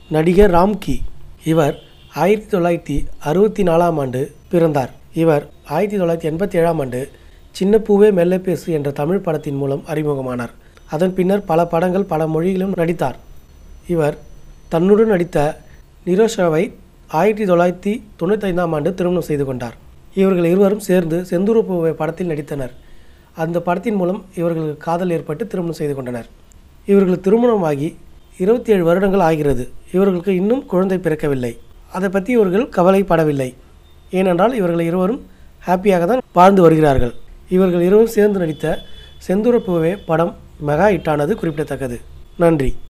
நடிகர் ராம்கி இவர் ஆயிரத்தி தொள்ளாயிரத்தி அறுபத்தி நாலாம் ஆண்டு பிறந்தார் இவர் ஆயிரத்தி தொள்ளாயிரத்தி எண்பத்தி ஏழாம் ஆண்டு சின்ன பூவே மெல்ல பேசு என்ற தமிழ் படத்தின் மூலம் அறிமுகமானார் அதன் பின்னர் பல படங்கள் பல மொழிகளிலும் நடித்தார் இவர் தன்னுடன் நடித்த நிரோஷாவை ஆயிரத்தி தொள்ளாயிரத்தி தொண்ணூத்தைந்தாம் ஆண்டு திருமணம் செய்து கொண்டார் இவர்கள் இருவரும் சேர்ந்து செந்தூர பூவே படத்தில் நடித்தனர் அந்த படத்தின் மூலம் இவர்களுக்கு காதல் ஏற்பட்டு திருமணம் செய்து கொண்டனர் இவர்கள் திருமணமாகி இருபத்தி ஏழு வருடங்கள் ஆகிறது இவர்களுக்கு இன்னும் குழந்தை பிறக்கவில்லை அதை பற்றி இவர்கள் கவலைப்படவில்லை ஏனென்றால் இவர்கள் இருவரும் ஹாப்பியாக தான் வாழ்ந்து வருகிறார்கள் இவர்கள் இருவரும் சேர்ந்து நடித்த செந்தூர பூவே படம் மெகா ஹிட்டானது குறிப்பிடத்தக்கது நன்றி